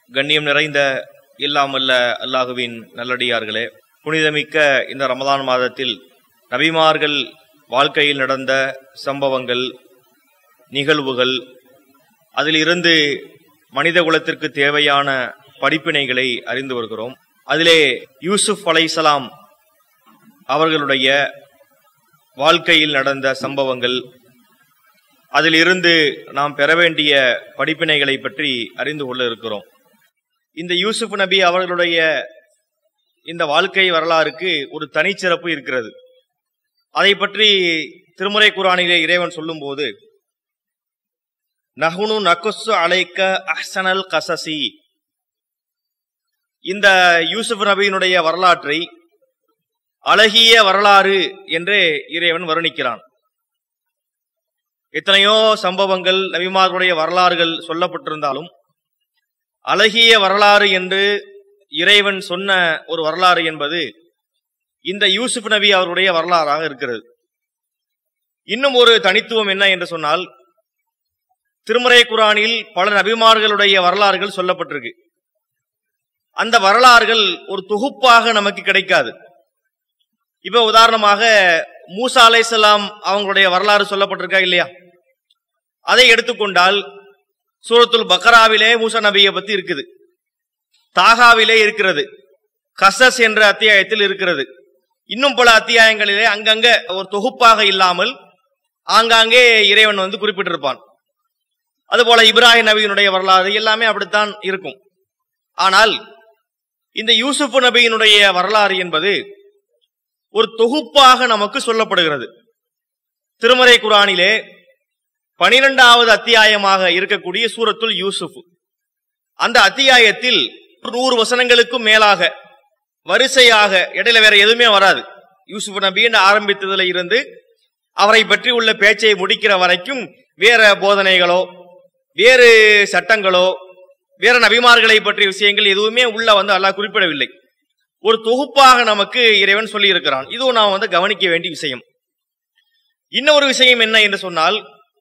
கண்ணியம் நிறைந்த இல்லாமல்ல அல்லாஹுவின் நல்லடியார்களே புனிதமிக்க இந்த ரமதான் மாதத்தில் நபிமார்கள் வாழ்க்கையில் நடந்த சம்பவங்கள் நிகழ்வுகள் அதிலிருந்து மனித குலத்திற்கு தேவையான படிப்பினைகளை அறிந்து வருகிறோம் அதிலே யூசுப் அலைசலாம் அவர்களுடைய வாழ்க்கையில் நடந்த சம்பவங்கள் அதிலிருந்து நாம் பெற வேண்டிய படிப்பினைகளை பற்றி அறிந்து கொள்ள இருக்கிறோம் இந்த யூசுப் நபி அவர்களுடைய இந்த வாழ்க்கை வரலாறுக்கு ஒரு தனிச்சிறப்பு இருக்கிறது அதை பற்றி திருமுறை குரானிலே இறைவன் சொல்லும்போது நகுனு நகுசு அலைக்க அஹ்சனல் கசசி இந்த யூசுப் நபியினுடைய வரலாற்றை அழகிய வரலாறு என்று இறைவன் வர்ணிக்கிறான் எத்தனையோ சம்பவங்கள் நபிமார்களுடைய வரலாறுகள் சொல்லப்பட்டிருந்தாலும் அழகிய வரலாறு என்று இறைவன் சொன்ன ஒரு வரலாறு என்பது இந்த யூசுப் நபி அவருடைய வரலாறாக இருக்கிறது இன்னும் ஒரு தனித்துவம் என்ன என்று சொன்னால் திருமறை குரானில் பல நபிமார்களுடைய வரலாறுகள் சொல்லப்பட்டிருக்கு அந்த வரலாறுகள் ஒரு தொகுப்பாக நமக்கு கிடைக்காது இப்ப உதாரணமாக மூசா அலைசலாம் அவங்களுடைய வரலாறு சொல்லப்பட்டிருக்கா இல்லையா அதை எடுத்துக்கொண்டால் சூரத்துல் பக்கராவிலே மூசா நபியை பத்தி இருக்குது தாகாவிலே இருக்கிறது கசஸ் என்ற அத்தியாயத்தில் இருக்கிறது இன்னும் பல அத்தியாயங்களிலே அங்கங்க ஒரு தொகுப்பாக இல்லாமல் ஆங்காங்கே இறைவன் வந்து குறிப்பிட்டிருப்பான் அதுபோல இப்ராஹிம் நபியினுடைய வரலாறு எல்லாமே அப்படித்தான் இருக்கும் ஆனால் இந்த யூசுப் நபியினுடைய வரலாறு என்பது ஒரு தொகுப்பாக நமக்கு சொல்லப்படுகிறது திருமறை குரானிலே பனிரெண்டாவது அத்தியாயமாக இருக்கக்கூடிய சூரத்துல் யூசுப் அந்த அத்தியாயத்தில் நூறு வசனங்களுக்கும் மேலாக வரிசையாக இடையில வேற எதுவுமே வராது யூசுப் நபின்னு ஆரம்பித்ததுல இருந்து அவரை பற்றி உள்ள பேச்சை முடிக்கிற வரைக்கும் வேற போதனைகளோ வேறு சட்டங்களோ வேற நபிமார்களை பற்றிய விஷயங்கள் எதுவுமே உள்ள வந்து அல்லாஹ் குறிப்பிடவில்லை ஒரு தொகுப்பாக நமக்கு இறைவன் சொல்லி இருக்கிறான் இதுவும் நாம் வந்து கவனிக்க வேண்டிய விஷயம் இன்னொரு விஷயம் என்ன என்று சொன்னால்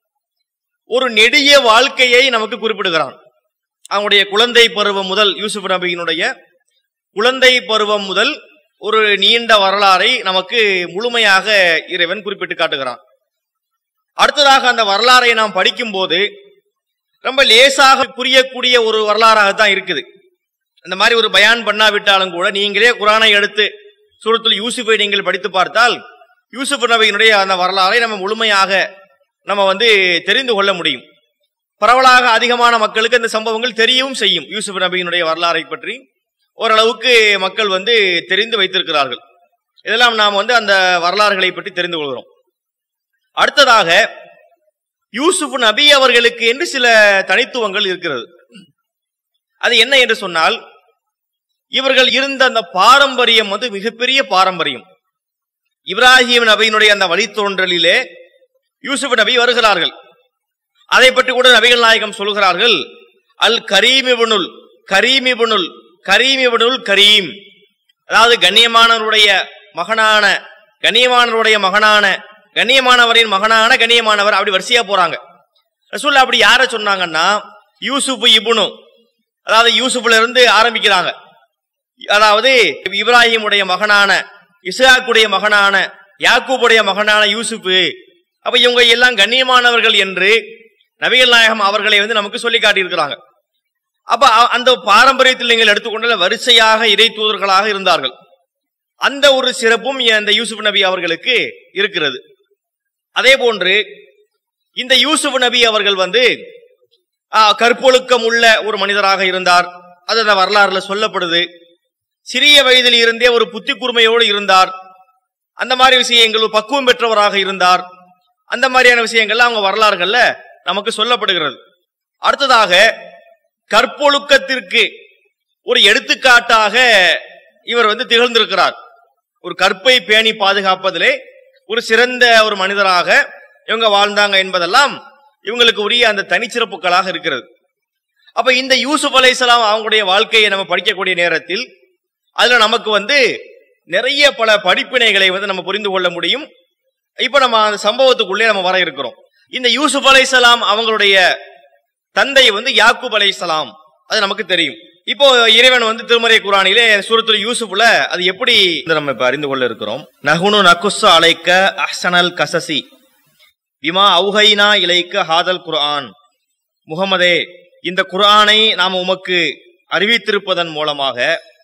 ஒரு நெடிய வாழ்க்கையை நமக்கு குறிப்பிடுகிறான் அவனுடைய குழந்தை பருவம் முதல் யூசுப் நபியினுடைய குழந்தை பருவம் முதல் ஒரு நீண்ட வரலாறை நமக்கு முழுமையாக இறைவன் குறிப்பிட்டு காட்டுகிறான் அடுத்ததாக அந்த வரலாறை நாம் படிக்கும் போது ரொம்ப லேசாக புரியக்கூடிய ஒரு வரலாறாகத்தான் இருக்குது இந்த மாதிரி ஒரு பயான் பண்ணாவிட்டாலும் கூட நீங்களே குரானை எடுத்து சூரத்தில் யூசுஃபை நீங்கள் படித்து பார்த்தால் யூசுப் நபியினுடைய அந்த வரலாறை நம்ம முழுமையாக நம்ம வந்து தெரிந்து கொள்ள முடியும் பரவலாக அதிகமான மக்களுக்கு இந்த சம்பவங்கள் தெரியவும் செய்யும் யூசுப் நபியினுடைய வரலாறை பற்றி ஓரளவுக்கு மக்கள் வந்து தெரிந்து வைத்திருக்கிறார்கள் இதெல்லாம் நாம் வந்து அந்த வரலாறுகளை பற்றி தெரிந்து கொள்கிறோம் அடுத்ததாக யூசுப் நபி அவர்களுக்கு என்று சில தனித்துவங்கள் இருக்கிறது அது என்ன என்று சொன்னால் இவர்கள் இருந்த அந்த பாரம்பரியம் வந்து மிகப்பெரிய பாரம்பரியம் இப்ராஹிம் நபியினுடைய அந்த வழித்தோன்றலிலே யூசுப் நபி வருகிறார்கள் அதை பற்றி கூட நபிகள் நாயகம் சொல்கிறார்கள் அல் கரீமிபுனுல் கரீமிபுனுல் கரீமிபுனுல் கரீம் அதாவது கண்ணியமானவருடைய மகனான கண்ணியமானவருடைய மகனான கண்ணியமானவரின் மகனான கண்ணியமானவர் அப்படி வரிசையா போறாங்க ரசூல் அப்படி யார சொன்னாங்கன்னா யூசுப் இபுனு அதாவது யூசுப்ல இருந்து ஆரம்பிக்கிறாங்க அதாவது இப்ராஹிமுடைய மகனான இஸ்ஹாக்குடைய மகனான யாக்கூபுடைய மகனான யூசுப் அப்ப இவங்க எல்லாம் கண்ணியமானவர்கள் என்று நபிகள் நாயகம் அவர்களை வந்து நமக்கு சொல்லி காட்டியிருக்கிறாங்க அப்ப அ- அந்த பாரம்பரியத்தில் நீங்கள் எடுத்துக்கொண்டால் வரிசையாக இறை தூதர்களாக இருந்தார்கள் அந்த ஒரு சிறப்பும் இந்த யூசுப் நபி அவர்களுக்கு இருக்கிறது அதே போன்று இந்த யூசுப் நபி அவர்கள் வந்து ஆ, கற்பொழுக்கம் உள்ள ஒரு மனிதராக இருந்தார் அது அந்த வரலாறுல சொல்லப்படுது சிறிய வயதில் இருந்தே ஒரு புத்தி கூர்மையோடு இருந்தார் அந்த மாதிரி விஷயங்கள் ஒரு பக்குவம் பெற்றவராக இருந்தார் அந்த மாதிரியான விஷயங்கள்லாம் அவங்க வரலாறுகள்ல நமக்கு சொல்லப்படுகிறது அடுத்ததாக கற்பொழுக்கத்திற்கு ஒரு எடுத்துக்காட்டாக இவர் வந்து திகழ்ந்திருக்கிறார் ஒரு கற்பை பேணி பாதுகாப்பதிலே ஒரு சிறந்த ஒரு மனிதராக இவங்க வாழ்ந்தாங்க என்பதெல்லாம் இவங்களுக்கு உரிய அந்த தனிச்சிறப்புகளாக இருக்கிறது அப்ப இந்த யூசுப் அலைஹிஸ்ஸலாம் அவங்களுடைய வாழ்க்கையை நம்ம படிக்கக்கூடிய நேரத்தில் அதுல நமக்கு வந்து நிறைய பல படிப்பினைகளை வந்து நம்ம புரிந்து கொள்ள முடியும் இப்ப நம்ம அந்த சம்பவத்துக்குள்ளே நம்ம வர இருக்கிறோம் இந்த யூசுப் அலைஹிஸ்ஸலாம் அவங்களுடைய தந்தை வந்து யாக்கூப் அலைஹிஸ்ஸலாம் அது நமக்கு தெரியும் இப்போ இறைவன் வந்து திருமறை குரானிலே சூரத்துல யூசுப்ல அது எப்படி வந்து நம்ம இப்ப அறிந்து கொள்ள இருக்கிறோம் நகுனு நகுஸ்ஸு அலைக்க அஹ்சனல் கசசி விமா அவுஹைனா இலைக்க ஹாதல் குர்ஆன் முகமதே இந்த குர்ஆனை நாம் உமக்கு அறிவித்திருப்பதன் மூலமாக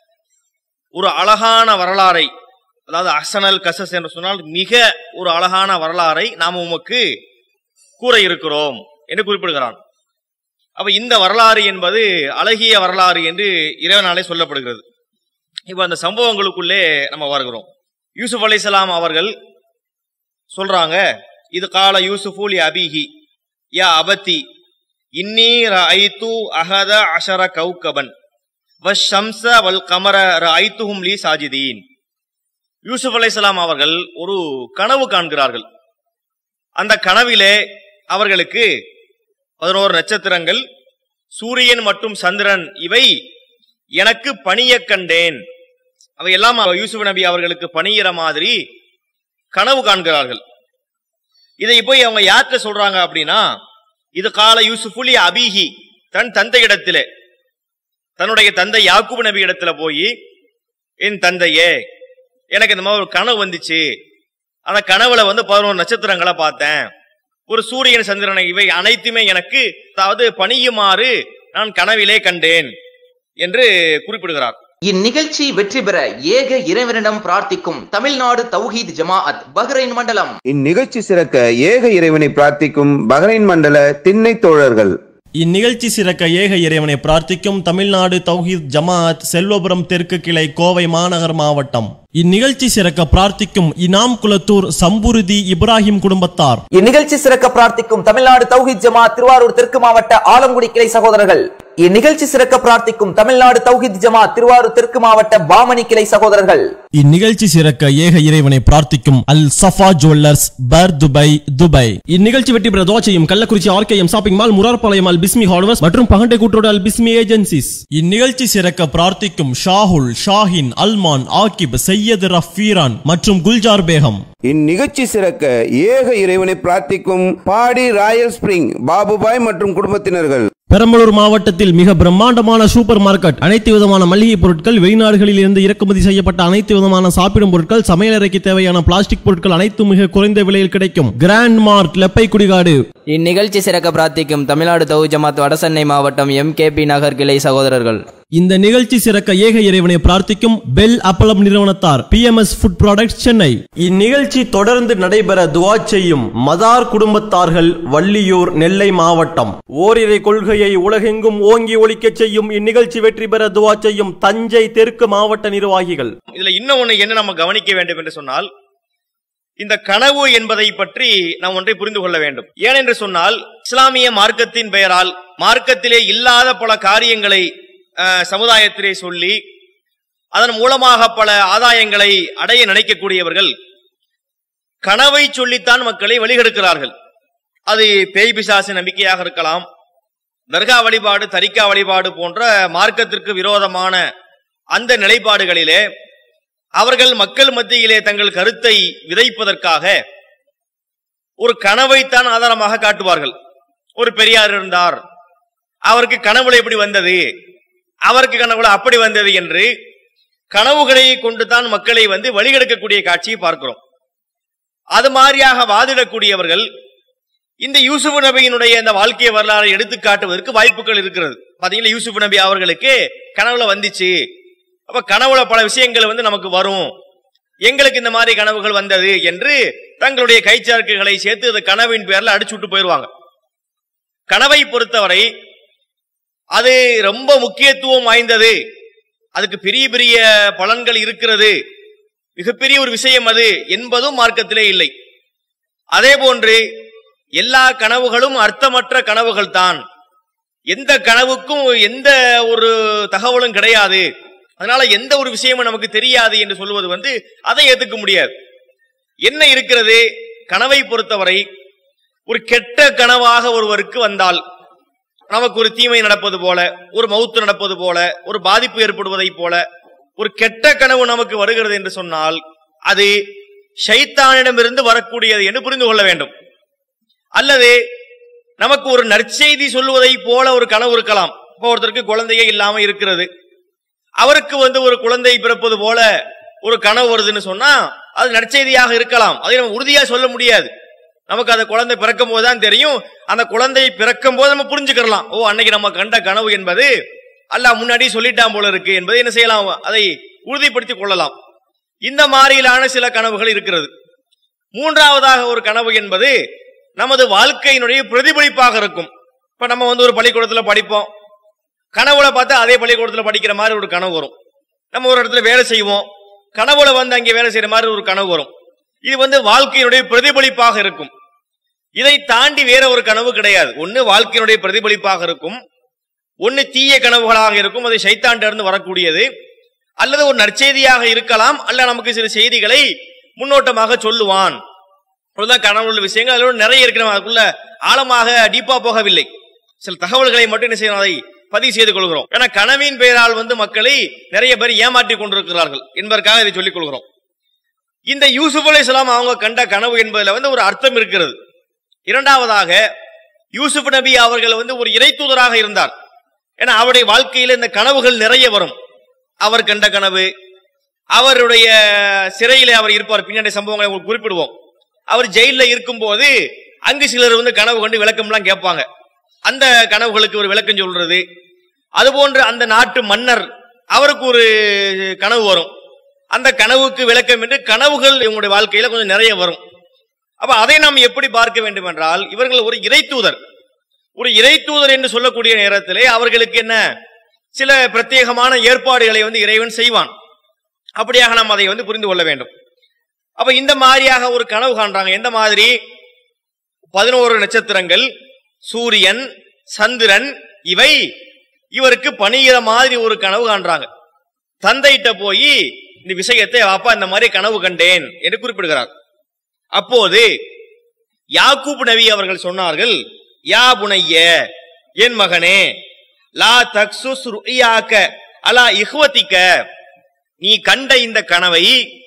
ஒரு அழகான வரலாறை அதாவது அஹ்சனல் கசஸ் என்று சொன்னால் மிக ஒரு அழகான வரலாறை நாம் உமக்கு கூற இருக்கிறோம் என்று குறிப்பிடுகிறான் அப்ப இந்த வரலாறு என்பது அழகிய வரலாறு என்று இறைவனாலே சொல்லப்படுகிறது இப்ப அந்த சம்பவங்களுக்குள்ளே நம்ம வருகிறோம் யூசுப் அலைஹிஸ்ஸலாம் அவர்கள் சொல்றாங்க இது கால யூசுஃபுல் அபிஹி யா அபத்தி இன்னி ரஐத்து அஹத அஷர கௌகபன் வஷம்ச வல் கமர ரஐத்துஹும் லீ சாஜிதீன் யூசுப் அலைஹிஸ்ஸலாம் அவர்கள் ஒரு கனவு காண்கிறார்கள் அந்த கனவிலே அவர்களுக்கு பதினோரு நட்சத்திரங்கள் சூரியன் மற்றும் சந்திரன் இவை எனக்கு பணிய கண்டேன் அவை எல்லாம் யூசுப் நபி அவர்களுக்கு பணியிற மாதிரி கனவு காண்கிறார்கள் இதை போய் அவங்க யார்கிட்ட சொல்றாங்க அப்படின்னா இது கால யூசுஃபுலி அபிஹி தன் தந்தையிடத்திலே தன்னுடைய தந்தை யாக்கூப் நபி இடத்துல போய் என் தந்தையே எனக்கு இந்த மாதிரி ஒரு கனவு வந்துச்சு அந்த கனவுல வந்து பதினோரு நட்சத்திரங்களை பார்த்தேன் ஒரு சூரியன் சந்திரனை இவை அனைத்துமே எனக்கு அதாவது பணியுமாறு நான் கனவிலே கண்டேன் என்று குறிப்பிடுகிறார் இந்நிகழ்ச்சி வெற்றி பெற ஏக இறைவனிடம் பிரார்த்திக்கும் தமிழ்நாடு தௌஹீத் ஜமாஅத் பஹ்ரைன் மண்டலம் இந்நிகழ்ச்சி சிறக்க ஏக இறைவனை பிரார்த்திக்கும் பஹ்ரைன் மண்டல திண்ணை தோழர்கள் இந்நிகழ்ச்சி சிறக்க ஏக இறைவனை பிரார்த்திக்கும் தமிழ்நாடு தௌஹீத் ஜமாஅத் செல்வபுரம் தெற்கு கிளை கோவை மாநகர் மாவட்டம் இந்நிகழ்ச்சி சிறக்க பிரார்த்திக்கும் இனாம் குலத்தூர் சம்புருதி இப்ராஹிம் குடும்பத்தார் இந்நிகழ்ச்சி சிறக்க பிரார்த்திக்கும் தமிழ்நாடு தௌஹீத் ஜமாஅத் திருவாரூர் தெற்கு மாவட்ட ஆலங்குடி கிளை சகோதரர்கள் இந்நிகழ்ச்சி சிறக்க பிரார்த்திக்கும் தமிழ்நாடு தௌஹீத் ஜமாஅத் திருவாரூர் தெற்கு மாவட்ட பாமணி கிளை சகோதரர்கள் இந்நிகழ்ச்சி சிறக்க ஏக இறைவனை பிரார்த்திக்கும் Al Safa jewellers Bur Dubai Dubai இந்நிகழ்ச்சி வெற்றி பெற துவா செய்யும் Kallakurichi RKM shopping mall Murarpalayam Al Bismi hardwares மற்றும் பகண்டை கூட்டோடு அல் பிஸ்மி ஏஜென்சிஸ் இந்நிகழ்ச்சி சிறக்க பிரார்த்திக்கும் ஷாஹுல் ஷாஹின் அல்மான் ஆகிப் சையது ரஃபீரான் மற்றும் குல்ஜார் பேகம் இந்நிகழ்ச்சி சிறக்க ஏக இறைவனை பிரார்த்திக்கும் பாடி ராயல் ஸ்பிரிங் பாபுபாய் மற்றும் குடும்பத்தினர்கள் பெரம்பலூர் மாவட்டத்தில் மிக பிரம்மாண்டமான சூப்பர் மார்க்கெட் அனைத்து விதமான மளிகை பொருட்கள் வெளிநாடுகளில் இருந்து இறக்குமதி செய்யப்பட்ட அனைத்து விதமான சாப்பிடும் பொருட்கள் சமையலறைக்கு தேவையான பிளாஸ்டிக் பொருட்கள் அனைத்தும் மிக குறைந்த விலையில் கிடைக்கும் கிராண்ட் மார்ட் லெப்பை குடிகாடு இந்நிகழ்ச்சி சிறக்க பிரார்த்திக்கும் தமிழ்நாடு தௌ ஜமாத் வடசென்னை மாவட்டம் எம்கேபி நகர் கிளை சகோதரர்கள் இந்த நிகழ்ச்சி சிறக்க ஏக இறைவனை பிரார்த்திக்கும் பெல் அப்பளம் நிறுவனத்தார் P M S food products Chennai இந்நிகழ்ச்சி தொடர்ந்து நடைபெற துவா செய்யும் மதார் குடும்பத்தார்கள் வள்ளியூர் நெல்லை மாவட்டம் ஓரிரை கொள்கையை உலகெங்கும் ஓங்கி ஒழிக்கச் செய்யும் இந்நிகழ்ச்சி வெற்றி பெற துவா செய்யும் தஞ்சை தெற்கு மாவட்ட நிர்வாகிகள் இதுல இன்னும் ஒண்ணு என்ன நம்ம கவனிக்க வேண்டும் என்று சொன்னால் இந்த கனவு என்பதை பற்றி நாம் ஒன்றை புரிந்து கொள்ள வேண்டும் ஏனென்று சொன்னால் இஸ்லாமிய மார்க்கத்தின் பெயரால் மார்க்கத்திலே இல்லாத பல காரியங்களை அஹ், சமுதாயத்திலே சொல்லி அதன் மூலமாக பல ஆதாயங்களை அடைய நினைக்கக்கூடியவர்கள் கனவை சொல்லித்தான் மக்களை வழிகெடுக்கிறார்கள் அது பேய் பிசாசு நம்பிக்கையாக இருக்கலாம் தர்கா வழிபாடு தரிக்கா வழிபாடு போன்ற மார்க்கத்திற்கு விரோதமான அந்த நிலைப்பாடுகளிலே அவர்கள் மக்கள் மத்தியிலே தங்கள் கருத்தை விதைப்பதற்காக ஒரு கனவைத்தான் ஆதாரமாக காட்டுவார்கள் ஒரு பெரியார் இருந்தார் அவருக்கு கனவுல எப்படி வந்தது அவருக்கு கனவுல அப்படி வந்தது என்று கனவுகளை கொண்டுதான் மக்களை வந்து வழிகெடுக்கக்கூடிய காட்சியை பார்க்கிறோம் அது மாதிரியாக வாதிடக்கூடியவர்கள் இந்த யூசுப் நபியினுடைய இந்த வாழ்க்கை வரலாறை எடுத்து காட்டுவதற்கு வாய்ப்புகள் இருக்கிறது பாத்தீங்களா யூசுப் நபி அவர்களுக்கு கனவுல வந்துச்சு அப்ப கனவுல பல விஷயங்கள் வந்து நமக்கு வரும் எங்களுக்கு இந்த மாதிரி கனவுகள் வந்தது என்று தங்களுடைய கைச்சார்க்குகளை சேர்த்து அந்த கனவின் பேர்ல அடிச்சு விட்டு போயிருவாங்க கனவை பொறுத்தவரை அது ரொம்ப முக்கியத்துவம் வாய்ந்தது அதுக்கு பெரிய பெரிய பலன்கள் இருக்கிறது மிகப்பெரிய ஒரு விஷயம் அது என்பதும் மார்க்கத்திலே இல்லை அதே போன்று எல்லா கனவுகளும் அர்த்தமற்ற கனவுகள் தான் எந்த கனவுக்கும் எந்த ஒரு தகவலும் கிடையாது அதனால எந்த ஒரு விஷயமும் நமக்கு தெரியாது என்று சொல்வது வந்து அதை ஏத்துக்க முடியாது என்ன இருக்கிறது கனவை பொறுத்தவரை ஒரு கெட்ட கனவாக ஒருவருக்கு வந்தால் நமக்கு ஒரு தீமை நடப்பது போல ஒரு மவுத்து நடப்பது போல ஒரு பாதிப்பு ஏற்படுவதைப் போல ஒரு கெட்ட கனவு நமக்கு வருகிறது என்று சொன்னால் அது ஷைத்தானிடமிருந்து வரக்கூடியது என்று புரிந்து கொள்ள வேண்டும் அல்லது நமக்கு ஒரு நற்செய்தி சொல்லுவதை போல ஒரு கனவு இருக்கலாம் இப்போ ஒருத்தருக்கு குழந்தையே இல்லாம இருக்கிறது அவருக்கு வந்து ஒரு குழந்தை பிறப்பது போல ஒரு கனவு வருதுன்னு சொன்னா அது நற்செய்தியாக இருக்கலாம் அதை நம்ம உறுதியா சொல்ல முடியாது நமக்கு அந்த குழந்தை பிறக்கும் போது தான் தெரியும் அந்த குழந்தை பிறக்கும் போது நம்ம புரிஞ்சுக்கலாம் ஓ அன்னைக்கு நம்ம கண்ட கனவு என்பது அல்லாஹ் முன்னாடி சொல்லிட்டான் போல இருக்கு என்பதை என்ன செய்யலாம் அதை உறுதிப்படுத்திக் கொள்ளலாம் இந்த மாதிரியிலான சில கனவுகள் இருக்கிறது மூன்றாவதாக ஒரு கனவு என்பது நமது வாழ்க்கையினுடைய பிரதிபலிப்பாக இருக்கும் இப்ப நம்ம வந்து ஒரு பள்ளிக்கூடத்துல படிப்போம் கனவுல பார்த்தா அதே பள்ளிக்கூடத்துல படிக்கிற மாதிரி ஒரு கனவு வரும் நம்ம ஒரு இடத்துல வேலை செய்வோம் கனவுல வந்து அங்கே வேலை செய்யற மாதிரி ஒரு கனவு வரும் இது வந்து வாழ்க்கையினுடைய பிரதிபலிப்பாக இருக்கும் இதை தாண்டி வேற ஒரு கனவு கிடையாது ஒன்னு வாழ்க்கையினுடைய பிரதிபலிப்பாக இருக்கும் ஒன்னு தீய கனவுகளாக இருக்கும் அது சைத்தாண்ட இருந்து வரக்கூடியது அல்லது ஒரு நற்செய்தியாக இருக்கலாம் அல்ல நமக்கு சில செய்திகளை முன்னோட்டமாக சொல்லுவான் அவ்வளவுதான் கனவுல உள்ள விஷயங்கள் அதோட நிறைய இருக்கிற அதுக்குள்ள ஆழமாக டீப்பா போகவில்லை சில தகவல்களை மட்டும் என்ன செய்யணும் அதை பதிவு செய்து கொள்கிறோம் ஏன்னா கனவின் பெயரால் வந்து மக்களை நிறைய பேர் ஏமாற்றி கொண்டிருக்கிறார்கள் என்பதற்காக இதை சொல்லிக் கொள்கிறோம் இந்த யூசுப் அலை அவங்க கண்ட கனவு என்பதுல வந்து ஒரு அர்த்தம் இருக்கிறது இரண்டாவதாக யூசுப் நபி அவர்கள் வந்து ஒரு இறைத்தூதராக இருந்தார் ஏன்னா அவருடைய வாழ்க்கையில இந்த கனவுகள் நிறைய வரும் அவர் கண்ட கனவு அவருடைய சிறையில அவர் இருப்பார் பின்னாடி சம்பவங்களை உங்களுக்கு குறிப்பிடுவோம் அவர் ஜெயில இருக்கும்போது அங்கு சிலர் வந்து கனவு கண்டு விளக்கம்லாம் கேட்பாங்க அந்த கனவுகளுக்கு ஒரு விளக்கம் சொல்றது அதுபோன்று அந்த நாட்டு மன்னர் அவருக்கு ஒரு கனவு வரும் அந்த கனவுக்கு விளக்கம் என்று கனவுகள் இவங்களுடைய வாழ்க்கையில கொஞ்சம் நிறைய வரும் அப்ப அதை நாம் எப்படி பார்க்க வேண்டும் என்றால் இவர்கள் ஒரு இறைத்தூதர் ஒரு இறைத்தூதர் என்று சொல்லக்கூடிய நேரத்திலே அவர்களுக்கு என்ன சில பிரத்யேகமான ஏற்பாடுகளை வந்து இறைவன் செய்வான் அப்படியாக நாம் அதை வந்து புரிந்து கொள்ள வேண்டும் அப்ப இந்த மாதிரியாக ஒரு கனவு காண்றாங்க எந்த மாதிரி பதினோரு நட்சத்திரங்கள் சூரியன் சந்திரன் இவை இவருக்கு பணிகிற மாதிரி ஒரு கனவு காண்றாங்க தந்தையிட்ட போய் இந்த விஷயத்தை அப்பா இந்த மாதிரி கனவு கண்டேன் என்று குறிப்பிடுகிறார் அப்போது யாக்கூப் நபி அவர்கள் சொன்னார்கள் யா புனைய என் மகனே லா தக்சுஸ் ருயாக்க அலா இஹ்வத்திக்க நீ கண்ட இந்த கனவை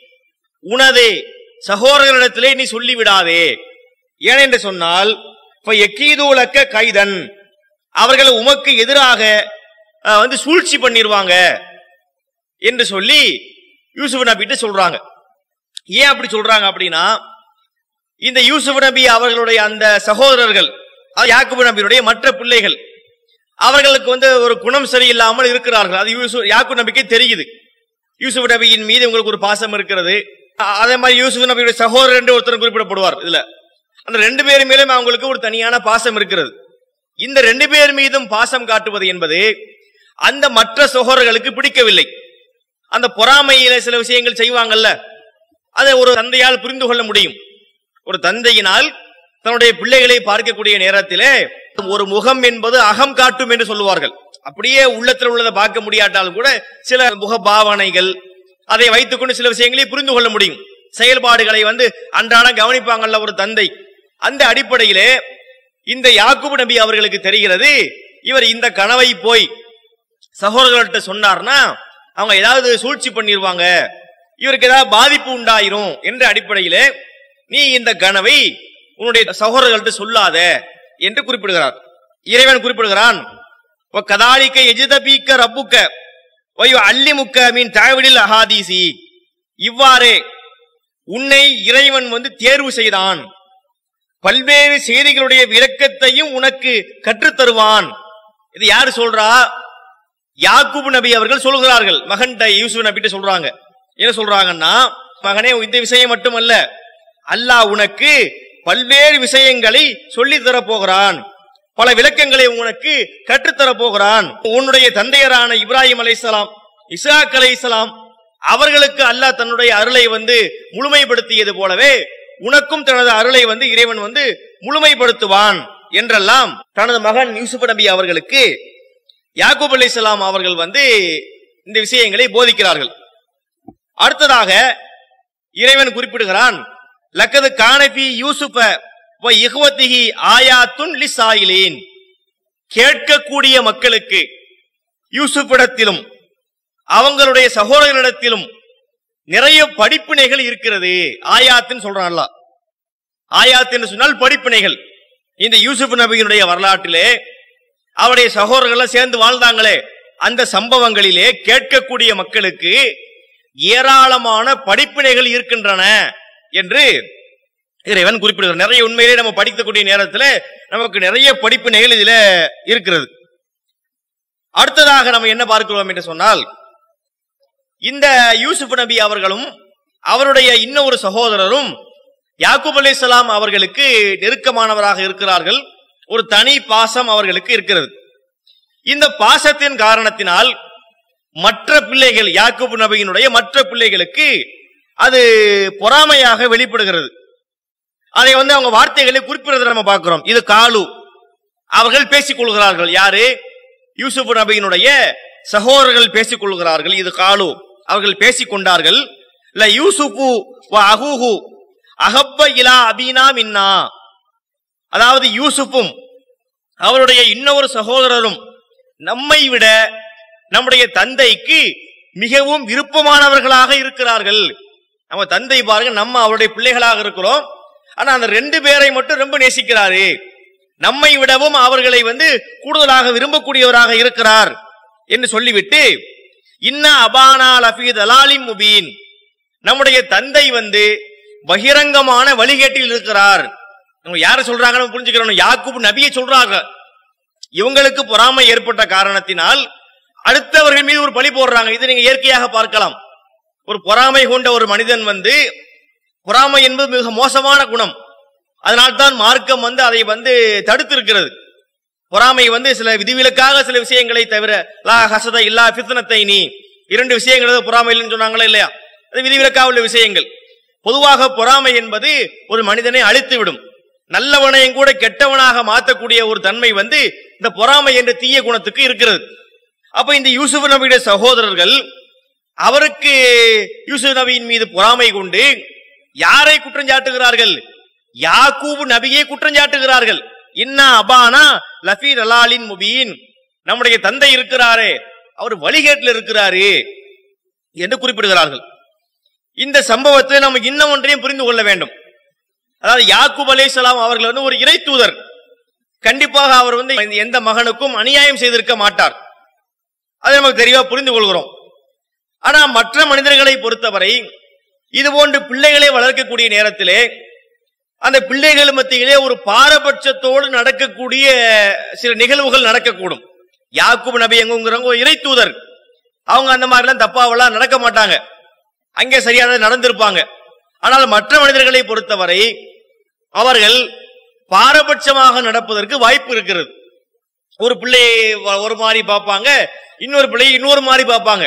உனது சகோதரர்களிடத்திலே நீ சொல்லிவிடாதே ஏனென்று சொன்னால் இப்ப எக்கீதூலக்க கைதன் அவர்கள் உமக்கு எதிராக அஹ், வந்து சூழ்ச்சி பண்ணிடுவாங்க என்று சொல்லி யூசுப் நபிட்டு சொல்றாங்க ஏன் அப்படி சொல்றாங்க அப்படின்னா இந்த யூசுப் நபி அவர்களுடைய அந்த சகோதரர்கள் அது யாக்குபு நபியுடைய மற்ற பிள்ளைகள் அவர்களுக்கு வந்து ஒரு குணம் சரியில்லாமல் இருக்கிறார்கள் அது யூசு யாக்கு நபிக்கு தெரியுது யூசுப் நபியின் மீது உங்களுக்கு ஒரு பாசம் இருக்கிறது அ- அதே மாதிரி யூசுப் நபியுடைய சகோதரர் என்று ஒருத்தர் குறிப்பிடப்படுவார் இதுல அந்த ரெண்டு பேர் மேலும் அவங்களுக்கு ஒரு தனியான பாசம் இருக்கிறது இந்த ரெண்டு பேர் மீதும் பாசம் காட்டுவது என்பது அந்த மற்ற சகோதரர்களுக்கு பிடிக்கவில்லை அந்த பொறாமையில சில விஷயங்கள் செய்வாங்கல்ல அதை ஒரு தந்தையால் புரிந்து கொள்ள முடியும் ஒரு தந்தையினால் தன்னுடைய பிள்ளைகளை பார்க்கக்கூடிய நேரத்திலே ஒரு முகம் என்பது அகம் காட்டும் என்று சொல்லுவார்கள் அப்படியே உள்ளத்தில் உள்ளதை பார்க்க முடியாட்டாலும் கூட சில முக பாவனைகள் அதை வைத்துக்கொண்டு சில விஷயங்களை புரிந்து கொள்ள முடியும் செயல்பாடுகளை வந்து அன்றாடம் கவனிப்பாங்கல்ல ஒரு தந்தை அந்த அடிப்படையிலே இந்த யாக்கூப் நபி அவர்களுக்கு தெரிகிறது இவர் இந்த கனவை போய் சகோதரர்கள்ட்ட சொன்னார்னா அவங்க ஏதாவது சூழ்ச்சி பண்ணிடுவாங்க இவருக்கு ஏதாவது பாதிப்பு உண்டாயிரும் என்ற அடிப்படையிலே நீ இந்த கனவை உன்னுடைய சகோதரர்கள்ட்ட சொல்லாத என்று குறிப்பிடுகிறார் இறைவன் குறிப்பிடுகிறான் கதாலிக்க எஜிதபீக்க ரப்புக்க ஒய்யோ அல்லிமுக்க மீன் தாவிடில் அஹாதீசி இவ்வாறே உன்னை இறைவன் வந்து தேர்வு செய்தான் பல்வேறு செய்திகளுடைய விளக்கத்தையும் உனக்கு கற்றுத் தருவான் இது யாரு சொல்றா யாக்கூப் நபி அவர்கள் சொல்கிறார்கள் மகன்ட யூசுப் நபிட்ட சொல்றாங்க என்ன சொல்றாங்கன்னா மகனே இந்த விஷயம் மட்டுமல்ல அல்லாஹ் உனக்கு பல்வேறு விஷயங்களை சொல்லித் தரப் போகிறான் பல விளக்கங்களை உனக்கு கற்றுத்தரப் போகிறான் உன்னுடைய தந்தையரான இப்ராஹிம் அலைஹிஸ்ஸலாம் இஸ்ஹாக் அலைஹிஸ்ஸலாம் அவர்களுக்கு அல்லாஹ் தன்னுடைய அருளை வந்து முழுமைப்படுத்தியது போலவே உனக்கும் தனது அருளை வந்து இறைவன் வந்து முழுமைப்படுத்துவான் என்றெல்லாம் தனது மகன் யூசுப் நபி அவர்களுக்கு யாக்கூப் அலைஹிஸ்ஸலாம் அவர்கள் வந்து இந்த விஷயங்களை போதிக்கிறார்கள் அடுத்ததாக இறைவன் குறிப்பிடுகிறான் லக்கது கானபி யூசுப்ப வ இஹ்வத்திஹி ஆயாத்துன் லிசாயிலீன் கேட்கக்கூடிய மக்களுக்கு யூசுப்பிடத்திலும் அவங்களுடைய சகோதரர்களிடத்திலும் நிறைய படிப்பினைகள் இருக்கிறது ஆயாத்துன்னு சொல்றான்ல ஆயாத் என்று சொன்னால் படிப்பினைகள் இந்த யூசுப் நபியினுடைய வரலாற்றிலே அவருடைய சகோதரர்கள் சேர்ந்து வாழ்ந்தாங்களே அந்த சம்பவங்களிலே கேட்கக்கூடிய மக்களுக்கு ஏராளமான படிப்பினைகள் இருக்கின்றன என்று இறைவன் குறிப்பிடுகிறார் நிறைய உண்மையிலே நம்ம படிக்கக்கூடிய நேரத்தில் நமக்கு நிறைய படிப்பினைகள் இதுல இருக்கிறது அடுத்ததாக நம்ம என்ன பார்க்கிறோம் என்று சொன்னால் இந்த யூசுப் நபி அவர்களும் அவருடைய இன்னொரு சகோதரரும் யாக்கூப் அலைஹிஸ்ஸலாம் அவர்களுக்கு நெருக்கமானவராக இருக்கிறார்கள் ஒரு தனி பாசம் அவர்களுக்கு இருக்கிறது இந்த பாசத்தின் காரணத்தினால் மற்ற பிள்ளைகள் யாக்கூப் நபியினுடைய மற்ற பிள்ளைகளுக்கு அது பொறாமையாக வெளிப்படுகிறது அதை வந்து அவங்க வார்த்தைகளை குறிப்பிடுறதை நம்ம பார்க்கிறோம் இது காலு அவர்கள் பேசிக் கொள்கிறார்கள் யாரு யூசுப் நபியினுடைய சகோதரர்கள் பேசிக் கொள்கிறார்கள் இது காலு அவர்கள் பேசிக் கொண்டார்கள் இல்ல யூசுப்பு வ அகூஹு அகப்ப இலா அபீனா மின்னா அதாவது யூசுப்பும் அவருடைய இன்னொரு சகோதரரும் நம்மை விட நம்முடைய தந்தைக்கு மிகவும் விருப்பமானவர்களாக இருக்கிறார்கள் நம்ம தந்தை பாருங்க நம்ம அவருடைய பிள்ளைகளாக இருக்கிறோம் ஆனா அந்த ரெண்டு பேரை மட்டும் ரொம்ப நேசிக்கிறாரு நம்மை விடவும் அவர்களை வந்து கூடுதலாக விரும்பக்கூடியவராக இருக்கிறார் என்று சொல்லிவிட்டு இன்ன அபானா லஃபி தலாலிம் முபீன் நம்முடைய தந்தை வந்து பகிரங்கமான வழிகேட்டில் இருக்கிறார் நம்ம யார சொல்றாங்கன்னு புரிஞ்சுக்கிறோம் யாக்கூப் நபியை சொல்றாங்க இவங்களுக்கு பொறாமை ஏற்பட்ட காரணத்தினால் அடுத்தவர்கள் மீது ஒரு பழி போடுறாங்க இது நீங்க இயற்கையாக பார்க்கலாம் ஒரு பொறாமை கொண்ட ஒரு மனிதன் வந்து பொறாமை என்பது மிக மோசமான குணம் அதனால்தான் மார்க்கம் வந்து அதை வந்து தடுத்திருக்கிறது பொறாமை வந்து சில விதிவிலக்காக சில விஷயங்களை தவிர லா ஹசத இல்லா ஃபித்னத்தை நீ இரண்டு விஷயங்கள் பொறாமை இல்லைன்னு சொன்னாங்களா இல்லையா அது விதிவிலக்காக உள்ள விஷயங்கள் பொதுவாக பொறாமை என்பது ஒரு மனிதனை அழித்து விடும் நல்லவனையும் கூட கெட்டவனாக மாற்றக்கூடிய ஒரு தன்மை வந்து இந்த பொறாமை என்ற தீய குணத்துக்கு இருக்கிறது அப்ப இந்த யூசுப் நபியுடைய சகோதரர்கள் அவருக்கு யூசுப் நபியின் மீது பொறாமை கொண்டு யாரை குற்றம் சாட்டுகிறார்கள் யாக்கூபு நபியை குற்றம் சாட்டுகிறார்கள் இன்னா அபானா லஃபீர் அலாலின் முபீன் நம்முடைய தந்தை இருக்கிறாரே அவர் வழிகேட்டில் இருக்கிறாரு என்று குறிப்பிடுகிறார்கள் இந்த சம்பவத்தை நம்ம இன்னும் ஒன்றையும் புரிந்து கொள்ள வேண்டும் அதாவது யாக்கூப் அலைஹிஸ்ஸலாம் அவர்கள் வந்து ஒரு இறை தூதர் கண்டிப்பாக அவர் வந்து எந்த மகனுக்கும் அநியாயம் செய்திருக்க மாட்டார் அதை நமக்கு தெளிவா புரிந்து கொள்கிறோம் ஆனா மற்ற மனிதர்களை பொறுத்தவரை இது போன்று பிள்ளைகளை வளர்க்கக்கூடிய நேரத்திலே அந்த பிள்ளைகள் மத்தியிலே ஒரு பாரபட்சத்தோடு நடக்கக்கூடிய சில நிகழ்வுகள் நடக்கக்கூடும் யாக்கூப் நபி எங்குங்கிறவங்க ஒரு இறை தூதர் அவங்க அந்த மாதிரிலாம் தப்பாவெல்லாம் நடக்க மாட்டாங்க அங்கே சரியாக நடந்திருப்பாங்க ஆனால் மற்ற மனிதர்களை பொறுத்தவரை அவர்கள் பாரபட்சமாக நடப்பதற்கு வாய்ப்பு இருக்கிறது ஒரு பிள்ளையை வ- ஒரு மாதிரி பார்ப்பாங்க இன்னொரு பிள்ளையை இன்னொரு மாதிரி பார்ப்பாங்க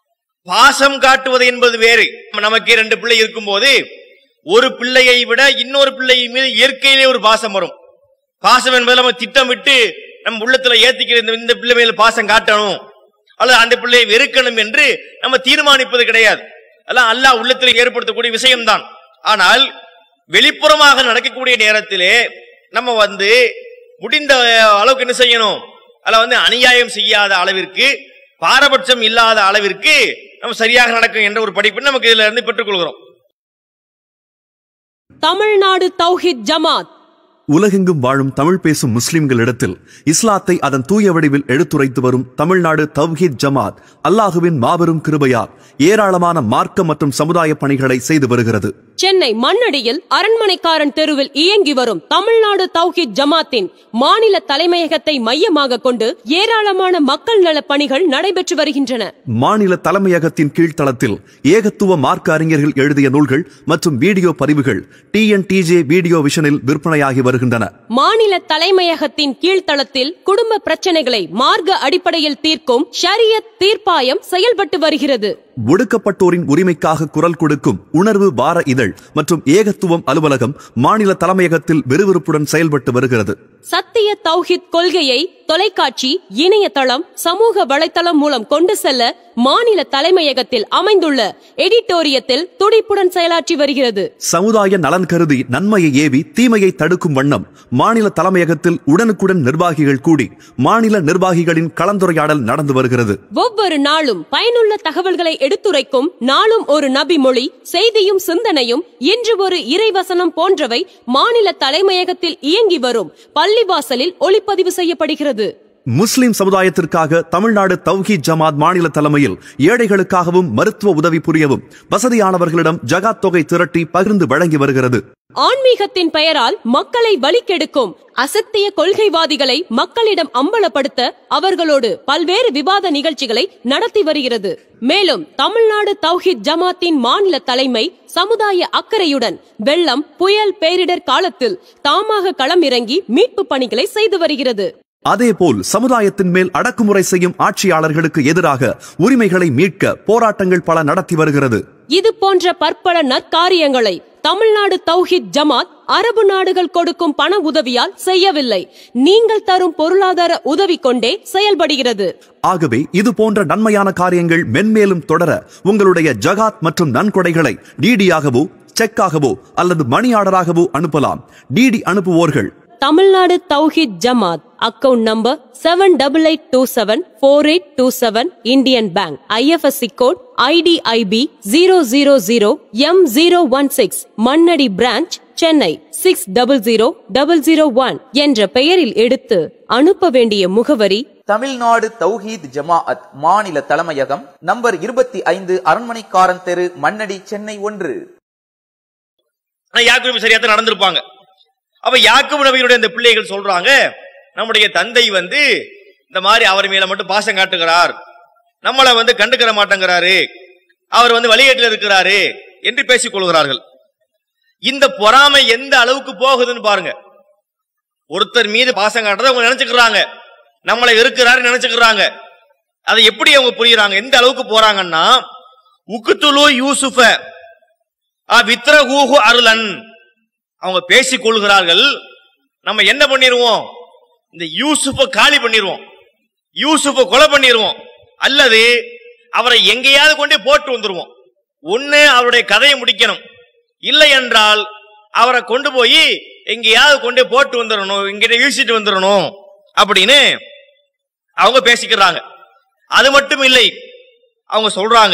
பாசம் காட்டுவது என்பது வேறு நமக்கு ரெண்டு பிள்ளை இருக்கும்போது ஒரு பிள்ளையை விட இன்னொரு பிள்ளை மீது இயற்கையிலே ஒரு பாசம் வரும் பாசம் என்பது நம்ம திட்டமிட்டு நம்ம உள்ளத்துல ஏத்திக்கிற இந்த- இந்த பிள்ளை மேல பாசம் காட்டணும் அல்லது அந்த பிள்ளையை வெறுக்கணும் என்று நம்ம தீர்மானிப்பது கிடையாது அதெல்லாம் அல்லாஹ் உள்ளத்தில் ஏற்படுத்தக்கூடிய விஷயம்தான் ஆனால் வெளிப்புறமாக நடக்கக்கூடிய நேரத்திலே நம்ம வந்து முடிந்த அளவுக்கு என்ன செய்யணும் அதுல வந்து அநியாயம் செய்யாத அளவிற்கு பாரபட்சம் இல்லாத அளவிற்கு நம்ம சரியாக நடக்கும் என்ற ஒரு படிப்பு நமக்கு இதுல இருந்து பெற்றுக்கொள்கிறோம் தமிழ்நாடு தௌஹித் ஜமாத் உலகெங்கும் வாழும் தமிழ் பேசும் முஸ்லிம்களிடத்தில் இஸ்லாத்தை அதன் தூய வடிவில் எடுத்துரைத்து வரும் தமிழ்நாடு தவ்ஹீத் ஜமாத் அல்லாஹுவின் மாபெரும் கிருபையால் ஏராளமான மார்க்க மற்றும் சமுதாய பணிகளை செய்து வருகிறது சென்னை மண்ணடியில் அரண்மனைக்காரன் தெருவில் இயங்கி வரும் தமிழ்நாடு தௌஹித் ஜமாத்தின் மாநில தலைமையகத்தை மையமாக கொண்டு ஏராளமான மக்கள் நலப் பணிகள் நடைபெற்று வருகின்றன மாநில தலைமையகத்தின் கீழ்த்தளத்தில் ஏகத்துவ மார்க்க அறிஞர்கள் எழுதிய நூல்கள் மற்றும் வீடியோ பதிவுகள் டிஎன்டிஜே வீடியோ விஷனில் விற்பனையாகி வருகின்றன மாநில தலைமையகத்தின் கீழ்த்தளத்தில் குடும்ப பிரச்சனைகளை மார்க்க அடிப்படையில் தீர்க்கும் ஷரியத் தீர்ப்பாயம் செயல்பட்டு வருகிறது ஒடுக்கப்பட்டோரின் உரிமைக்காக குரல் கொடுக்கும் உணர்வு வார இதழ் மற்றும் ஏகத்துவம் அலுவலகம் மாநில தலைமையகத்தில் விறுவிறுப்புடன் செயல்பட்டு வருகிறது சத்திய தௌஹித் கொள்கையை தொலைக்காட்சி இணையதளம் சமூக வலைத்தளம் மூலம் கொண்டு செல்ல மாநில தலைமையகத்தில் அமைந்துள்ள எடிட்டோரியத்தில் துடிப்புடன் செயலாற்றி வருகிறது சமுதாய நலன் கருதி நன்மையை ஏவி தீமையை தடுக்கும் வண்ணம் மாநில தலைமையகத்தில் உடனுக்குடன் நிர்வாகிகள் கூடி மாநில நிர்வாகிகளின் கலந்துரையாடல் நடந்து வருகிறது ஒவ்வொரு நாளும் பயனுள்ள தகவல்களை எடுத்துரைக்கும் நாளும் ஒரு நபி மொழி செய்தியும் சிந்தனையும் இன்று ஒரு இறைவசனம் போன்றவை மாநில தலைமையகத்தில் இயங்கி வரும் பள்ளிவாசலில் ஒளிப்பதிவு செய்யப்படுகிறது முஸ்லிம் சமுதாயத்திற்காக தமிழ்நாடு தௌஹீத் ஜமாத் மாநில தலைமையில் ஏழைகளுக்காகவும் மருத்துவ உதவி புரியவும் வசதியானவர்களிடம் ஜகாத் தொகை திரட்டி பகிர்ந்து வழங்கி வருகிறது ஆன்மீகத்தின் பெயரால் மக்களை வழிக்கெடுக்கும் அசத்திய கொள்கைவாதிகளை மக்களிடம் அம்பலப்படுத்த அவர்களோடு பல்வேறு விவாத நிகழ்ச்சிகளை நடத்தி வருகிறது மேலும் தமிழ்நாடு தௌஹித் ஜமாத்தின் மாநில தலைமை சமுதாய அக்கறையுடன் வெள்ளம் புயல் பேரிடர் காலத்தில் தாமாக களமிறங்கி மீட்பு பணிகளை செய்து வருகிறது அதேபோல் சமுதாயத்தின் மேல் அடக்குமுறை செய்யும் ஆட்சியாளர்களுக்கு எதிராக உரிமைகளை மீட்க போராட்டங்கள் பல நடத்தி வருகிறது இது போன்ற பற்பல நற்காரியங்களை தமிழ்நாடு தௌஹித் ஜமாத் அரபு நாடுகள் கொடுக்கும் பண உதவியால் செய்யவில்லை நீங்கள் தரும் பொருளாதார உதவி கொண்டே செயல்படுகிறது ஆகவே இது போன்ற நன்மையான காரியங்கள் மென்மேலும் தொடர உங்களுடைய ஜகாத் மற்றும் நன்கொடைகளை டிடியாகவோ செக்காகவோ அல்லது மணி ஆர்டராகவோ அனுப்பலாம் டிடி அனுப்புவோர்கள் Tamil Nadu Thowheed Jamath account number seven double eight two seven four eight two seven Indian bank IFSC code IDIB zero zero zero M zero one six Mannady branch Chennai six double zero double zero one என்ற பெயரில் எடுத்து அனுப்ப வேண்டிய முகவரி தமிழ்நாடு தௌஹீத் ஜமாஅத் மாநில தலைமையகம் number இருபத்தி ஐந்து அரண்மனைக்காரன் தெரு மண்ணடி சென்னை ஒன்று ஆனா யாக்கூப் நபி சரியாத்தான் நடந்திருப்பாங்க அப்ப யாக்கூப் நபியினுடைய அந்த பிள்ளைகள் சொல்றாங்க நம்முடைய தந்தை வந்து இந்த மாதிரி அவர் மேல மட்டும் பாசம் காட்டுகிறார் நம்மளை வந்து கண்டுக்கிற மாட்டேங்கிறாரு அவர் வந்து வழிகேட்டில் இருக்கிறாரு என்று பேசிக் கொள்கிறார்கள் இந்த பொறாமை எந்த அளவுக்கு போகுதுன்னு பாருங்க ஒருத்தர் மீது பாசம் காட்டுறதை அவங்க நினைச்சுக்கிறாங்க நம்மளை இருக்கிறாரு நினைச்சுக்கிறாங்க அதை எப்படி அவங்க புரியுறாங்க எந்த அளவுக்கு போறாங்கன்னா உக்குத்துலு யூசுஃப ஆ வித்ரகூஹு அருளன் அவங்க பேசிக் கொள்கிறார்கள் நம்ம என்ன பண்ணிடுவோம் இந்த யூசுஃப காலி பண்ணிடுவோம் யூசுஃப கொலை பண்ணிடுவோம் அல்லது அவரை எங்கேயாவது கொண்டே போட்டு வந்துருவோம் ஒண்ணு அவருடைய கதையை முடிக்கணும் இல்லை என்றால் அவரை கொண்டு போய் எங்கேயாவது கொண்டே போட்டு வந்துடணும் இங்கிட்ட வீசிட்டு வந்துடணும் அப்படின்னு அவங்க பேசிக்கிறாங்க அது மட்டும் இல்லை அவங்க சொல்றாங்க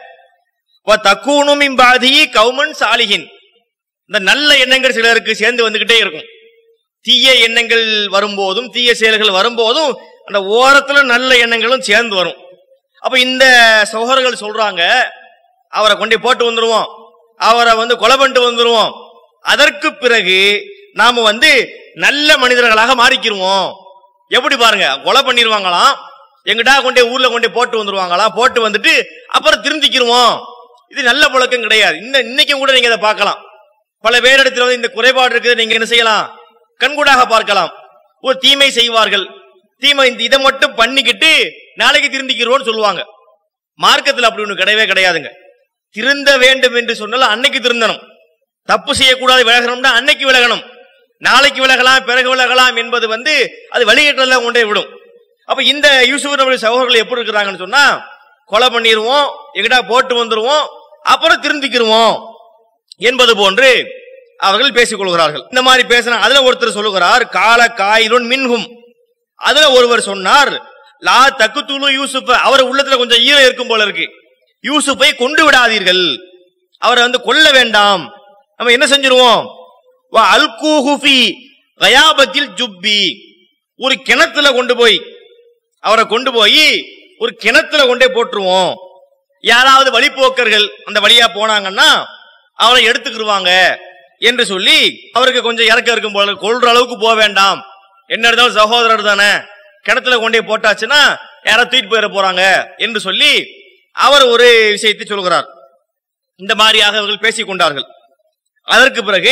தக்கூனும் இம்பாதி கவுமன் சாலிகின் இந்த நல்ல எண்ணங்கள் சிலருக்கு சேர்ந்து வந்துகிட்டே இருக்கும் தீய எண்ணங்கள் வரும்போதும் தீய செயல்கள் வரும்போதும் அந்த ஓரத்துல நல்ல எண்ணங்களும் சேர்ந்து வரும் அப்ப இந்த சகோதரர்கள் சொல்றாங்க அவரை கொண்டு போட்டு வந்துருவோம் அவரை வந்து கொலை பண்ணிட்டு வந்துருவோம் அதற்கு பிறகு நாம வந்து நல்ல மனிதர்களாக மாறிக்கிருவோம் எப்படி பாருங்க கொலை பண்ணிடுவாங்களாம் எங்கிட்டா கொண்டே ஊர்ல கொண்டே போட்டு வந்துருவாங்களாம் போட்டு வந்துட்டு அப்புறம் திருந்திக்கிருவோம் இது நல்ல பழக்கம் கிடையாது இந்த இன்னைக்கும் கூட நீங்க இதை பார்க்கலாம் பல பேரிடத்துல வந்து இந்த குறைபாடு இருக்குது நீங்க என்ன செய்யலாம் கண்கூடாக பார்க்கலாம் ஒரு தீமை செய்வார்கள் தீமை இந்த இதை மட்டும் பண்ணிக்கிட்டு நாளைக்கு திருந்திக்கிறோம்னு சொல்லுவாங்க மார்க்கத்தில் அப்படி ஒண்ணு கிடையவே கிடையாதுங்க திருந்த வேண்டும் என்று சொன்னால் அன்னைக்கு திருந்தணும் தப்பு செய்யக்கூடாது விலகணும்னா அன்னைக்கு விலகணும் நாளைக்கு விலகலாம் பிறகு விலகலாம் என்பது வந்து அது வழிகேட்டல கொண்டே விடும் அப்ப இந்த யூசுப் நம்முடைய சகோதரர்கள் எப்படி இருக்கிறாங்கன்னு சொன்னா கொலை பண்ணிடுவோம் எங்கிட்ட போட்டு வந்துருவோம் அப்புறம் திருந்திக்கிருவோம் என்பது போன்று அவர்கள் பேசிக் கொள்கிறார்கள் இந்த மாதிரி பேசின அதுல ஒருத்தர் சொல்லுகிறார் கால காயிலுன் மின்ஹும் அதுல ஒருவர் சொன்னார் லா தக்குத்துலு யூசுப் அவர் உள்ளத்துல கொஞ்சம் ஈரம் இருக்கும் போல இருக்கு யூசுப்பை கொண்டு விடாதீர்கள் அவரை வந்து கொல்ல வேண்டாம் நம்ம என்ன செஞ்சிருவோம் வ அல்கூஹு ஃபீ கயாபத்தில் ஜுப்பி ஒரு கிணத்துல கொண்டு போய் அவரை கொண்டு போய் ஒரு கிணத்துல கொண்டே போட்டுருவோம் யாராவது வழிப்போக்கர்கள் அந்த வழியா போனாங்கன்னா அவரை எடுத்துக்கிருவாங்க என்று சொல்லி அவருக்கு கொஞ்சம் இறக்க இருக்கும் போல கொள்ற அளவுக்கு போக வேண்டாம் என்ன இருந்தாலும் சகோதரர் தானே கிணத்துல கொண்டே போட்டாச்சுன்னா யாரோ தூக்கிட்டு போயிட போறாங்க என்று சொல்லி அவர் ஒரு விஷயத்தை சொல்கிறார் இந்த மாதிரியாக அவர்கள் பேசிக் கொண்டார்கள் அதற்கு பிறகு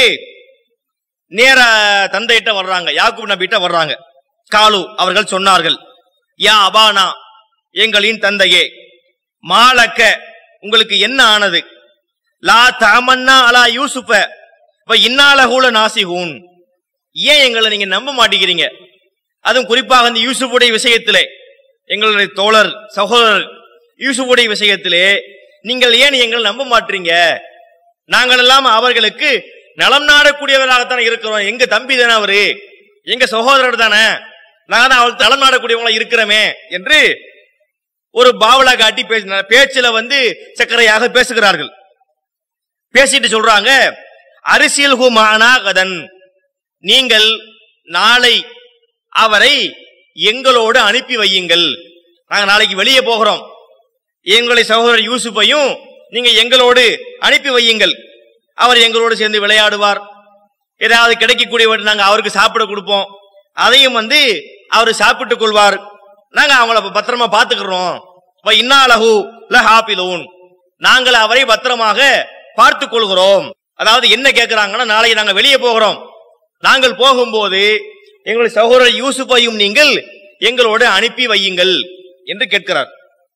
நேர தந்தையிட்ட வர்றாங்க யாக்கூப் நபிட்ட வர்றாங்க காலு அவர்கள் சொன்னார்கள் யா அபானா எங்களின் தந்தையே மாலக்க உங்களுக்கு என்ன ஆனது லா தாமன்னா அலா யூசுஃப இப்ப இன்னாலகூல நாசிகூன் ஏன் எங்களை நீங்க நம்ப மாட்டேங்கிறீங்க அதுவும் குறிப்பாக அந்த யூசுஃபுடைய விஷயத்திலே எங்களுடைய தோழர் சகோதரர் யூசுஃபுடைய விஷயத்திலே நீங்கள் ஏன் எங்களை நம்ப மாட்டீங்க நாங்கள் எல்லாம் அவர்களுக்கு நலம் நாடக்கூடியவராகத்தானே இருக்கிறோம் எங்க தம்பி தானே அவரு எங்க சகோதரர் தானே நாங்க தான் அவருக்கு நலம் நாடக்கூடியவங்களா இருக்கிறோமே என்று ஒரு பாவலா காட்டி பேசினார் பேச்சுல வந்து சக்கரையாக பேசுகிறார்கள் பேசிட்டு சொல்றாங்க அரசியல் ஹுமானா கதன் நீங்கள் நாளை அவரை எங்களோடு அனுப்பி வையுங்கள் நாங்க நாளைக்கு வெளியே போகிறோம் எங்களுடைய சகோதரர் யூசுஃபையும் நீங்க எங்களோடு அனுப்பி வையுங்கள் அவர் எங்களோடு சேர்ந்து விளையாடுவார் ஏதாவது கிடைக்கக்கூடியவற்றை நாங்க அவருக்கு சாப்பிட கொடுப்போம் அதையும் வந்து அவர் சாப்பிட்டுக் கொள்வார் நாங்க அவங்கள பத்திரமா பாத்துக்கிறோம் இன்னாலகு லஹாபிலூன் நாங்கள் அவரை பத்திரமாக பார்த்துக் கொள்கிறோம் அதாவது என்ன கேட்கிறாங்கன்னா நாளைக்கு நாங்க வெளியே போகிறோம் நாங்கள் போகும்போது எங்களுடைய சகோதரர் யூசுஃபையும் நீங்கள் எங்களோடு அனுப்பி வையுங்கள் என்று கேட்கிறார்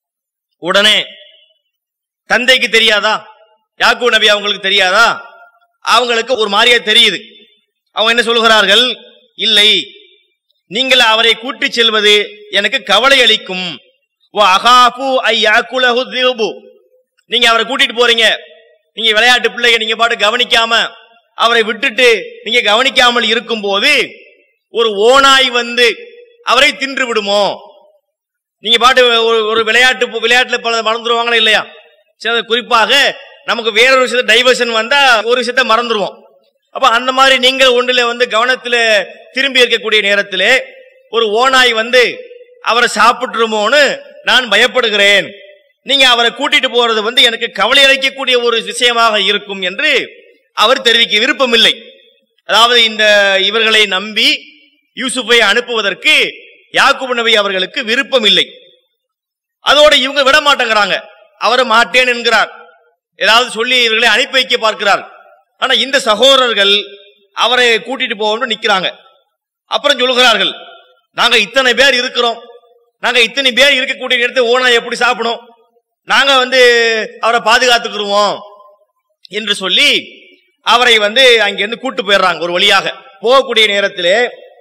உடனே தந்தைக்கு தெரியாதா யாக்கூ நபி அவங்களுக்கு தெரியாதா அவங்களுக்கு ஒரு மாதிரியா தெரியுது அவங்க என்ன சொல்கிறார்கள் இல்லை நீங்கள் அவரை கூட்டிச் செல்வது எனக்கு கவலை அளிக்கும் வ அகாபு ஐ யாக்குலஹு திஹ்பு. நீங்க அவரை கூட்டிட்டு போறீங்க நீங்க விளையாட்டு பிள்ளைங்க நீங்க பாட்டு கவனிக்காம அவரை விட்டுட்டு நீங்க கவனிக்காமல் இருக்கும்போது ஒரு ஓனாய் வந்து அவரை தின்று விடுமோ நீங்க பாட்டு ஒரு ஒரு விளையாட்டு விளையாட்டுல பல மறந்துடுவாங்களா இல்லையா சரி, குறிப்பாக நமக்கு வேறொரு விஷயத்த டைவர்ஷன் வந்தா ஒரு விஷயத்த மறந்துடுவோம் அப்ப அந்த மாதிரி நீங்கள் ஒன்றுல வந்து கவனத்துல திரும்பி இருக்கக்கூடிய நேரத்திலே ஒரு ஓனாய் வந்து அவரை சாப்பிட்டுருமோன்னு நான் பயப்படுகிறேன் நீங்க அவரை கூட்டிட்டு போறது வந்து எனக்கு கவலை அளிக்கக்கூடிய ஒரு விஷயமாக இருக்கும் என்று அவர் தெரிவிக்க விருப்பமில்லை அதாவது இந்த இவர்களை நம்பி யூசுஃபை அனுப்புவதற்கு யாக்கூப் நபி அவர்களுக்கு விருப்பம் இல்லை அதோட இவங்க விட மாட்டேங்கிறாங்க அவர் மாட்டேன் என்கிறார் ஏதாவது சொல்லி இவர்களை அனுப்பி வைக்க பார்க்கிறார் ஆனா இந்த சகோதரர்கள் அவரை கூட்டிட்டு போகணும்னு நிக்கிறாங்க அப்புறம் சொல்கிறார்கள் நாங்க இத்தனை பேர் இருக்கிறோம் நாங்க இத்தனை பேர் இருக்கக்கூடிய நேரத்தை ஓனா எப்படி சாப்பிடும் நாங்க வந்து அவரை பாதுகாத்துக்கிருவோம் என்று சொல்லி அவரை வந்து அங்கிருந்து கூட்டு போயிடுறாங்க ஒரு வழியாக போகக்கூடிய நேரத்திலே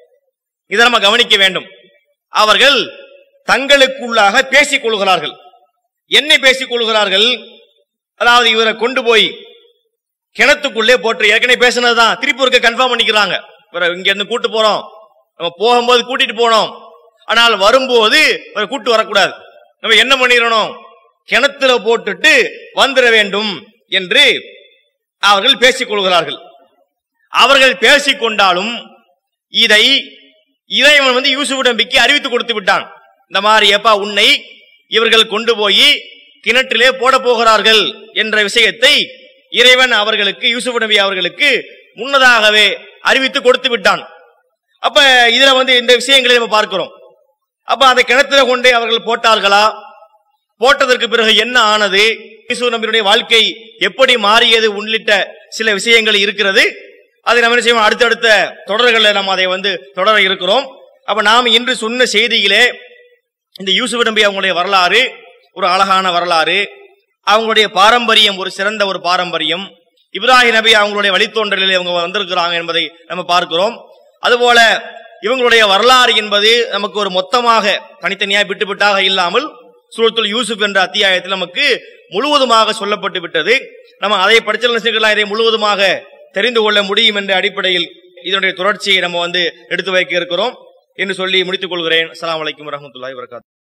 இதை நம்ம கவனிக்க வேண்டும் அவர்கள் தங்களுக்குள்ளாக பேசிக் கொள்கிறார்கள் என்ன பேசிக் கொள்கிறார்கள் அதாவது இவரை கொண்டு போய் கிணத்துக்குள்ளே போட்டு ஏற்கனவே பேசினதுதான் திருப்பி ஒருக்க கன்ஃபார்ம் பண்ணிக்கிறாங்க இவரை இங்க இருந்து கூட்டு போறோம் நம்ம போகும்போது கூட்டிட்டு போனோம் ஆனால் வரும்போது இவரை கூட்டு வரக்கூடாது நம்ம என்ன பண்ணிடணும் கிணத்துல போட்டுட்டு வந்துட வேண்டும் என்று அவர்கள் பேசிக் கொள்கிறார்கள் அவர்கள் பேசிக் கொண்டாலும் இதை இறைவன் வந்து யூசுப் நபிக்கு அறிவித்து கொடுத்து விட்டான் இந்த மாதிரி ஏப்பா உன்னை இவர்கள் கொண்டு போய் கிணற்றிலே போட போகிறார்கள் என்ற விஷயத்தை இறைவன் அவர்களுக்கு யூசுப் நபி அவர்களுக்கு முன்னதாகவே அறிவித்து கொடுத்து விட்டான் அப்ப இதுல வந்து இந்த விஷயங்களை நம்ம பார்க்கிறோம் அப்ப அந்த கிணத்துல கொண்டே அவர்கள் போட்டார்களா போட்டதற்கு பிறகு என்ன ஆனது யூசுப் நபியுடைய வாழ்க்கை எப்படி மாறியது உள்ளிட்ட சில விஷயங்கள் இருக்கிறது அதை நம்ம என்ன செய்வோம் அடுத்தடுத்த தொடர்களில் நம்ம அதை வந்து தொடர இருக்கிறோம் அப்ப நாம் இன்று சொன்ன செய்தியிலே இந்த யூசுப் நபி அவங்களுடைய வரலாறு ஒரு அழகான வரலாறு அவங்களுடைய பாரம்பரியம் ஒரு சிறந்த ஒரு பாரம்பரியம் இப்ராஹிம் நபி அவங்களுடைய வழித்தோன்றலில் அவங்க வந்திருக்கிறாங்க என்பதை நம்ம பார்க்கிறோம் அதுபோல இவங்களுடைய வரலாறு என்பது நமக்கு ஒரு மொத்தமாக தனித்தனியாக விட்டு விட்டாக இல்லாமல் சூரத்துல் யூசுப் என்ற அத்தியாயத்தில் நமக்கு முழுவதுமாக சொல்லப்பட்டு விட்டது நம்ம அதை படிச்சலாம் இதை முழுவதுமாக தெரிந்து கொள்ள முடியும் என்ற அடிப்படையில் இதனுடைய தொடர்ச்சியை நம்ம வந்து எடுத்து வைக்க இருக்கிறோம் என்று சொல்லி முடித்துக் கொள்கிறேன் அஸ்ஸலாமு அலைக்கும் வரஹ்மத்துல்லாஹி வரகாத்து